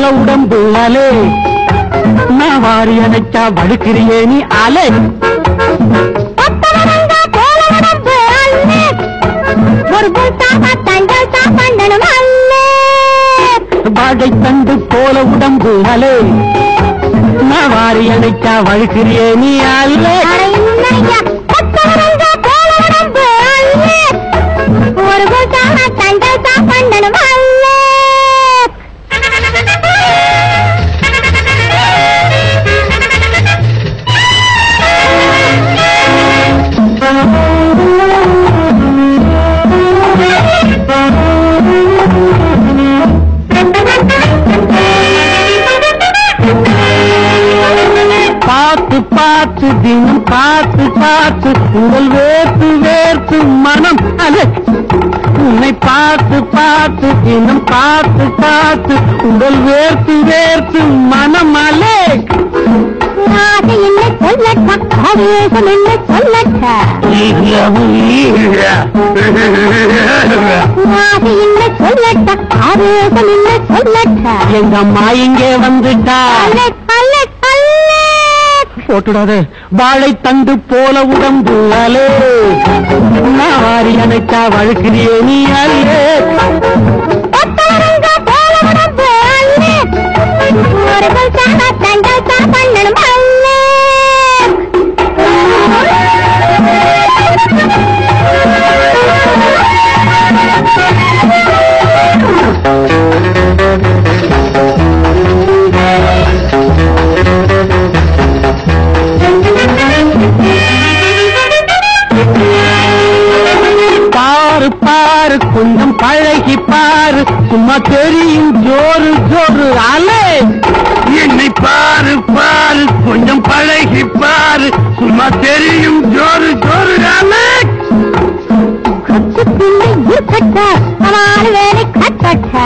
உடம்பு அலே நான் வாரி அணைச்சா வழுக்கிறியே நீ அலே கொத்தவரங்க போல உடம்பு அல்லே ஒரு புல்சாக தண்டல் சாப்பண்டனும் அல்லே வாழை தண்டு போல உடம்பு அலே நான் வாரி அணைச்சா வழுக்கிறியே நீ அலே அட இன்னையா கொத்தவரங்க போல உடம்பு அல்லே ஒரு புல்சாக தண்டல் சாப்பண்டனும் அல்லே பார்த்து பார்த்து தினம் பார்த்து பார்த்து உங்கள் வேர்த்து வேர்த்து மனம் அலே உன்னை பார்த்து பார்த்து தினம் பார்த்து பார்த்து உங்கள் வேர்த்து வேர்த்து மனம் அலே ஆசை என்ன சொல்லட்டா ஆவேசம் என்ன சொல்லட்டா ஆசை என்ன சொல்லட்டா ஆவேசம் என்ன சொல்லட்டா எங்க அம்மா இங்கே வந்துட்டா அல்லே அல்லே அல்லே போட்டுடாத வாழை தண்டு போல உடம்பு அலே நான் வாரி அணைச்சா வழுக்கிறியே நீ அலே ஒத்தவரங்க போல உடம்பு அல்லே ஒரு புல்சாக தண்டல் சாப்பண்டனும் அல்லே பாரு பாரு கொஞ்சம் பழகி பாரு சும்மா தெரியும் ஜோறு ஜோறு அலே என்னை பாரு பாரு கொஞ்சம் பழகி பாரு சும்மா தெரியும் ஜோறு ஜோறு அலே கச்சுக்குள்ளே இருக்கட்டா அவன் வேலை கட்டட்டா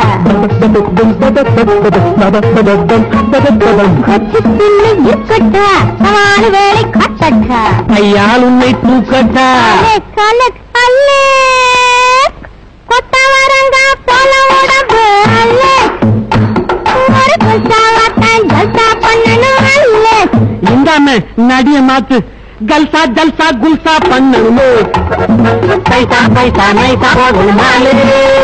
கச்சுக்குள்ளே இருக்கட்டா அவன் வேலை கட்டட்டா ஐயால் உன்னை தூக்கட்டா அலெக் அலெக் அலெக் கொத்தவரங்க போல உடம்பு அலெக் ஒரு புல்சாவத்தான் ஜல்சா பண்ணணும் அலெக் இந்தாம நடிய மாத்து கல்சா ஜல்சா குல்சா பண்ணணுமே பைசா பைசா நைசா போகணும்